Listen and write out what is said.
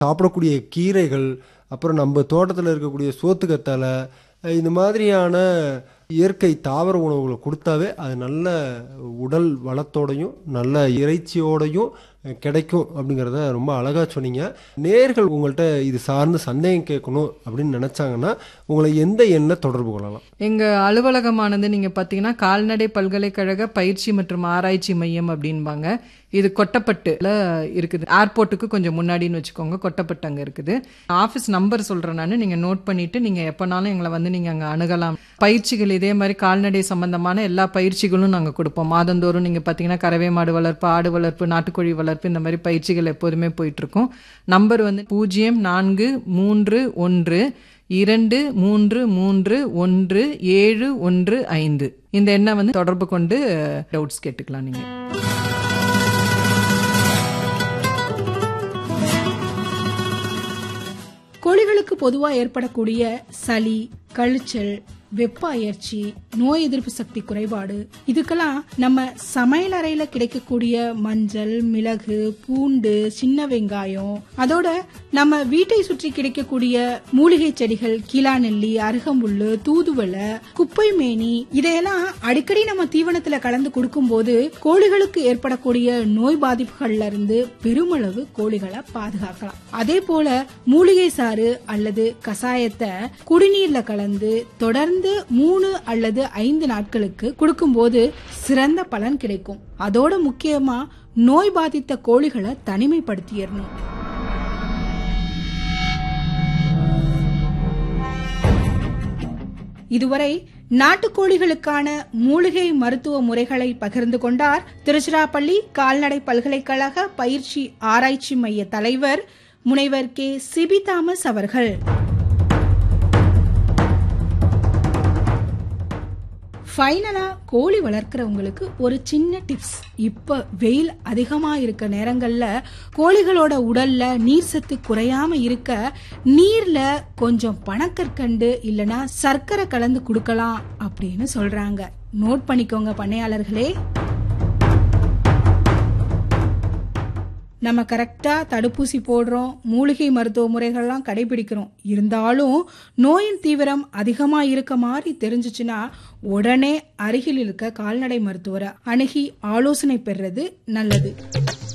சாப்பிடக்கூடிய கீரைகள் அப்புறம் நம்ம தோட்டத்தில் இருக்கக்கூடிய சோத்துக்கத்தலை இந்த மாதிரியான இயற்கை தாவர உணவுகளை கொடுத்தாவே அது நல்ல உடல் வளத்தோடையும் நல்ல இறைச்சியோடையும் கிடைக்கும் அப்படிங்கிறத ரொம்ப அழகாக சொன்னீங்க நேர்கள் உங்கள்கிட்ட இது சார்ந்து சந்தேகம் கேட்கணும் அப்படின்னு நினச்சாங்கன்னா உங்களை எந்த எண்ணில் தொடர்பு கொள்ளலாம் எங்க அலுவலகமானது நீங்க பாத்தீங்கன்னா கால்நடை பல்கலைக்கழக பயிற்சி மற்றும் ஆராய்ச்சி மையம் அப்படின்பாங்க இது கொட்டப்பட்டுல இருக்குது ஏர்போர்ட்டுக்கு கொஞ்சம் முன்னாடின்னு வச்சுக்கோங்க கொட்டப்பட்டு அங்க இருக்குது ஆஃபீஸ் நம்பர் சொல்றேன் நான் நீங்க நோட் பண்ணிட்டு நீங்க எப்பனாலும் எங்களை வந்து நீங்க அங்க அணுகலாம் பயிற்சிகள் இதே மாதிரி கால்நடை சம்பந்தமான எல்லா பயிற்சிகளும் நாங்க கொடுப்போம் மாதந்தோறும் நீங்க பாத்தீங்கன்னா கறவை மாடு வளர்ப்பு ஆடு வளர்ப்பு நாட்டுக்கோழி வளர்ப்பு இந்த மாதிரி பயிற்சிகள் எப்போதுமே போயிட்டு இருக்கும் நம்பர் வந்து பூஜ்ஜியம் நான்கு மூன்று ஒன்று இரண்டு மூன்று மூன்று ஒன்று ஏழு ஒன்று ஐந்து இந்த எண்ணை வந்து தொடர்பு கொண்டு டவுட்ஸ் கேட்டுக்கலாம் நீங்க கோழிகளுக்கு பொதுவா ஏற்படக்கூடிய சளி கழிச்சல் வெப்ப அயற்சி நோய் எதிர்ப்பு சக்தி குறைபாடு இதுக்கெல்லாம் நம்ம சமையல் அறையில கிடைக்கக்கூடிய மஞ்சள் மிளகு பூண்டு சின்ன வெங்காயம் அதோட நம்ம வீட்டை சுற்றி கிடைக்கக்கூடிய மூலிகை செடிகள் கீழாநெல்லி அருகம்புல்லு தூதுவளை குப்பை மேனி இதையெல்லாம் அடிக்கடி நம்ம தீவனத்துல கலந்து கொடுக்கும்போது கோழிகளுக்கு ஏற்படக்கூடிய நோய் பாதிப்புகள்ல இருந்து பெருமளவு கோழிகளை பாதுகாக்கலாம் அதே போல மூலிகை சாறு அல்லது கசாயத்தை குடிநீர்ல கலந்து தொடர்ந்து மூணு அல்லது ஐந்து நாட்களுக்கு கொடுக்கும்போது சிறந்த பலன் கிடைக்கும் அதோட முக்கியமா நோய் பாதித்த கோழிகளை தனிமைப்படுத்திடணும் இதுவரை நாட்டுக்கோழிகளுக்கான மூலிகை மருத்துவ முறைகளை பகிர்ந்து கொண்டார் திருச்சிராப்பள்ளி கால்நடை பல்கலைக்கழக பயிற்சி ஆராய்ச்சி மைய தலைவர் முனைவர் கே சிபி தாமஸ் அவர்கள் ஃபைனலா கோழி வளர்க்குறவங்களுக்கு ஒரு சின்ன டிப்ஸ் இப்ப வெயில் அதிகமா இருக்க நேரங்கள்ல கோழிகளோட உடல்ல நீர் சத்து குறையாம இருக்க நீர்ல கொஞ்சம் பனக்கற்கண்டு இல்லனா சர்க்கரை கலந்து கொடுக்கலாம் அப்படின்னு சொல்றாங்க நோட் பண்ணிக்கோங்க பண்ணையாளர்களே நம்ம கரெக்டா தடுப்பூசி போடுறோம் மூலிகை மருத்துவ முறைகள்லாம் கடைபிடிக்கிறோம் இருந்தாலும் நோயின் தீவிரம் அதிகமா இருக்க மாதிரி தெரிஞ்சுச்சுன்னா உடனே அருகில் இருக்க கால்நடை மருத்துவரை அணுகி ஆலோசனை பெறுறது நல்லது